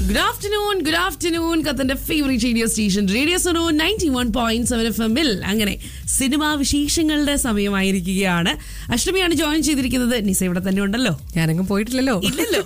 Good afternoon good afternoon കത്തന്റെ favourite radio station radio Suno ninety one point seven F എമ്മിൽ അങ്ങനെ cinema വിശേഷങ്ങളുടെ സമയമായിരിക്കുകയാണ് അഷ്ടമിയാണ് join ചെയ്തിരിക്കുന്നത് നിസ ഇവിടെ തന്നെ ഉണ്ടല്ലോ ഞാനങ്ങ് പോയിട്ടില്ലല്ലോ ഇല്ലല്ലോ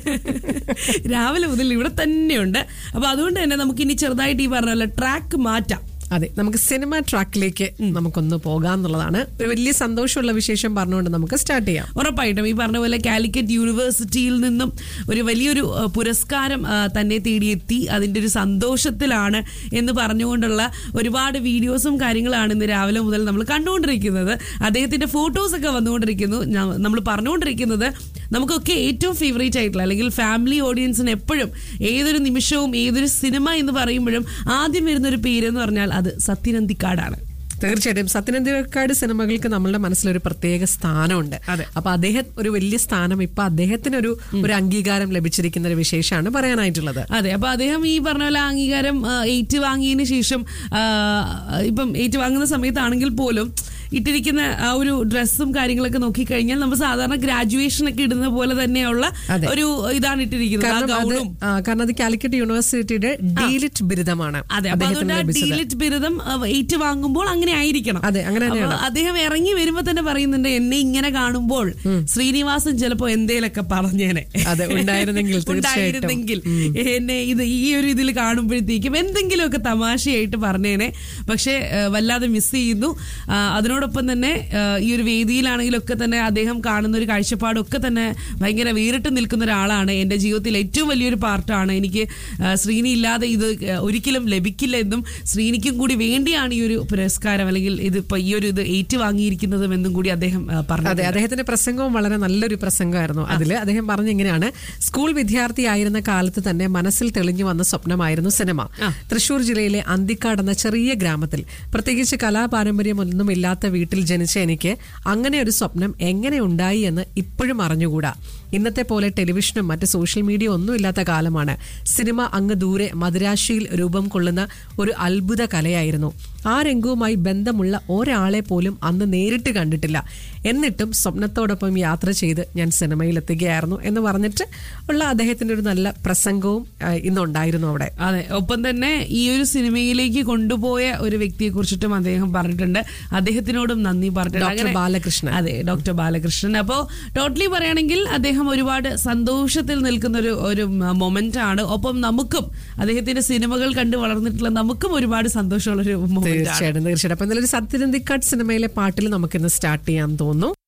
രാവിലെ മുതൽ ഇവിടെ തന്നെയുണ്ട് അപ്പൊ അതുകൊണ്ട് തന്നെ നമുക്ക് ഇനി ചെറുതായിട്ട് ഈ പറഞ്ഞ പോലെ ട്രാക്ക് മാറ്റാം അതെ നമുക്ക് സിനിമ ട്രാക്കിലേക്ക് നമുക്കൊന്ന് പോകാം എന്നുള്ളതാണ് ഒരു വലിയ സന്തോഷമുള്ള വിശേഷം പറഞ്ഞുകൊണ്ട് നമുക്ക് സ്റ്റാർട്ട് ചെയ്യാം ഉറപ്പായിട്ടും ഈ പറഞ്ഞ പോലെ കാലിക്കറ്റ് യൂണിവേഴ്സിറ്റിയിൽ നിന്നും ഒരു വലിയൊരു അഹ്, പുരസ്കാരം അഹ്, തന്നെ തേടിയെത്തി അതിൻ്റെ ഒരു സന്തോഷത്തിലാണ് എന്ന് പറഞ്ഞുകൊണ്ടുള്ള ഒരുപാട് വീഡിയോസും കാര്യങ്ങളാണ് ഇന്ന് രാവിലെ മുതൽ നമ്മൾ കണ്ടുകൊണ്ടിരിക്കുന്നത് അദ്ദേഹത്തിന്റെ ഫോട്ടോസ് ഒക്കെ വന്നുകൊണ്ടിരിക്കുന്നു നമ്മൾ പറഞ്ഞുകൊണ്ടിരിക്കുന്നത് നമുക്കൊക്കെ ഏറ്റവും ഫേവറേറ്റ് ആയിട്ടുള്ള അല്ലെങ്കിൽ ഫാമിലി ഓഡിയൻസിന് എപ്പോഴും ഏതൊരു നിമിഷവും ഏതൊരു സിനിമ എന്ന് പറയുമ്പോഴും ആദ്യം വരുന്ന ഒരു പേര് എന്ന് പറഞ്ഞാൽ അത് സത്യനന്ദിക്കാടാണ് തീർച്ചയായിട്ടും സത്യനന്ദിക്കാട് സിനിമകൾക്ക് നമ്മളുടെ മനസ്സിലൊരു പ്രത്യേക സ്ഥാനമുണ്ട് അതെ. അപ്പൊ അദ്ദേഹം ഒരു വലിയ സ്ഥാനം ഇപ്പൊ അദ്ദേഹത്തിന് ഒരു ഒരു അംഗീകാരം ലഭിച്ചിരിക്കുന്ന ഒരു വിശേഷമാണ് പറയാനായിട്ടുള്ളത് അതെ അപ്പൊ അദ്ദേഹം ഈ പറഞ്ഞ പോലെ അംഗീകാരം ആ, ഏറ്റുവാങ്ങിയതിന് ശേഷം ആ, ഇപ്പം ഏറ്റുവാങ്ങുന്ന സമയത്താണെങ്കിൽ പോലും ഇട്ടിരിക്കുന്ന ആ ഒരു ഡ്രസ്സും കാര്യങ്ങളൊക്കെ നോക്കിക്കഴിഞ്ഞാൽ നമ്മൾ സാധാരണ ഗ്രാജുവേഷൻ ഒക്കെ ഇടുന്ന പോലെ തന്നെയുള്ള അതെ. ഒരു ഇതാണ് ഇട്ടിരിക്കുന്നത് ആ കാരണം അത് ഗൗണും ആ, കാരണം അത് കാലിക്കറ്റ് യൂണിവേഴ്സിറ്റിയുടെ ഡീലിറ്റ് ബിരുദമാണ് അതെ അപ്പൊ അദ്ദേഹത്തിന് അതുകൊണ്ട് ആ ലഭിച്ചത് ഡീലിറ്റ് ബിരുദം ആ, ഏറ്റുവാങ്ങുമ്പോൾ അങ്ങനെ ആയിരിക്കണം അതെ, അങ്ങനെ അപ്പൊ തന്നെയാണ്. അദ്ദേഹം ഇറങ്ങി വരുമ്പോ തന്നെ പറയുന്നുണ്ട് എന്നെ ഇങ്ങനെ കാണുമ്പോൾ ശ്രീനിവാസൻ ചിലപ്പോ എന്തേലൊക്കെ പറഞ്ഞേനെ അതെ, ഉണ്ടായിരുന്നെങ്കിൽ തീർച്ചയായിട്ടും. ഉണ്ടായിരുന്നെങ്കിൽ എന്നെ ഇത് ഈ ഒരു ഇതിൽ കാണുമ്പോഴത്തേക്കും എന്തെങ്കിലുമൊക്കെ തമാശയായിട്ട് പറഞ്ഞേനെ പക്ഷെ ആ, വല്ലാതെ മിസ് ചെയ്യുന്നു ആ, അതിനോടൊപ്പം തന്നെ ആ, ഈ ഒരു വേദിയിലാണെങ്കിലൊക്കെ തന്നെ അദ്ദേഹം കാണുന്ന ഒരു കാഴ്ചപ്പാടൊക്കെ തന്നെ ഭയങ്കര വേറിട്ട് നിൽക്കുന്ന ഒരാളാണ് എൻ്റെ ജീവിതത്തിൽ ഏറ്റവും വലിയൊരു പാർട്ടാണ് എനിക്ക് ആ, ശ്രീനി ഇല്ലാതെ ഇത് ആ, ഒരിക്കലും ലഭിക്കില്ല എന്നും ശ്രീനിക്കും കൂടി വേണ്ടിയാണ് ഈ ഒരു പുരസ്കാരം അല്ലെങ്കിൽ ഇതിപ്പോ ഈ ഒരു ഇത് ഏറ്റുവാങ്ങിയിരിക്കുന്നതും എന്നും കൂടി അദ്ദേഹം ആ, പറഞ്ഞു അതെ അദ്ദേഹത്തിന്റെ പ്രസംഗവും വളരെ നല്ലൊരു പ്രസംഗമായിരുന്നു അതിൽ അദ്ദേഹം പറഞ്ഞ ഇങ്ങനെയാണ് സ്കൂൾ വിദ്യാർത്ഥിയായിരുന്ന കാലത്ത് തന്നെ മനസ്സിൽ തെളിഞ്ഞു വന്ന സ്വപ്നമായിരുന്നു സിനിമ തൃശൂർ ജില്ലയിലെ അന്തിക്കാട് എന്ന ചെറിയ ഗ്രാമത്തിൽ പ്രത്യേകിച്ച് കലാപാരമ്പര്യമൊന്നും ഇല്ലാത്ത വീട്ടിൽ ജനിച്ച എനിക്ക് അങ്ങനെ ഒരു സ്വപ്നം എങ്ങനെ ഉണ്ടായി എന്ന് ഇപ്പോഴും അറിഞ്ഞുകൂടാ ഇന്നത്തെ പോലെ ടെലിവിഷനും മറ്റ് സോഷ്യൽ മീഡിയ ഒന്നും ഇല്ലാത്ത കാലമാണ് സിനിമ അങ്ങ് ദൂരെ മദുരാശിയിൽ രൂപം കൊള്ളുന്ന ഒരു അത്ഭുത കലയായിരുന്നു ആ രംഗവുമായി ബന്ധമുള്ള ഒരാളെ പോലും അന്ന് നേരിട്ട് കണ്ടിട്ടില്ല എന്നിട്ടും സ്വപ്നത്തോടൊപ്പം യാത്ര ചെയ്ത് ഞാൻ സിനിമയിലെത്തുകയായിരുന്നു എന്ന് പറഞ്ഞിട്ട് ഉള്ള അദ്ദേഹത്തിന്റെ ഒരു നല്ല പ്രസംഗവും ആ, ഇന്നുണ്ടായിരുന്നു അവിടെ അതെ ഒപ്പം തന്നെ ഈ ഒരു സിനിമയിലേക്ക് കൊണ്ടുപോയ ഒരു വ്യക്തിയെ കുറിച്ചിട്ടും അദ്ദേഹം പറഞ്ഞിട്ടുണ്ട് അദ്ദേഹത്തിനോടും നന്ദി പറഞ്ഞിട്ടുണ്ട് ഡോക്ടർ അങ്ങനെ- ബാലകൃഷ്ണൻ. അതെ ഡോക്ടർ ബാലകൃഷ്ണൻ അപ്പോ ടോട്ടലി പറയുകയാണെങ്കിൽ അദ്ദേഹം ഒരുപാട് സന്തോഷത്തിൽ നിൽക്കുന്ന ഒരു ഒരു മൊമെന്റ് ആണ് ഒപ്പം നമുക്കും അദ്ദേഹത്തിന്റെ സിനിമകൾ കണ്ട് വളർന്നിട്ടുള്ള നമുക്കും ഒരുപാട് സന്തോഷമുള്ള ഒരു മൊമെന്റ് ആണ് തീർച്ചയായിട്ടും തീർച്ചയായിട്ടും അപ്പൊ എന്തായാലും ഒരു സത്യനന്ദിക്കാട് സിനിമയിലെ പാട്ടിൽ നമുക്കിന്ന് സ്റ്റാർട്ട് ചെയ്യാൻ തോന്നുന്നു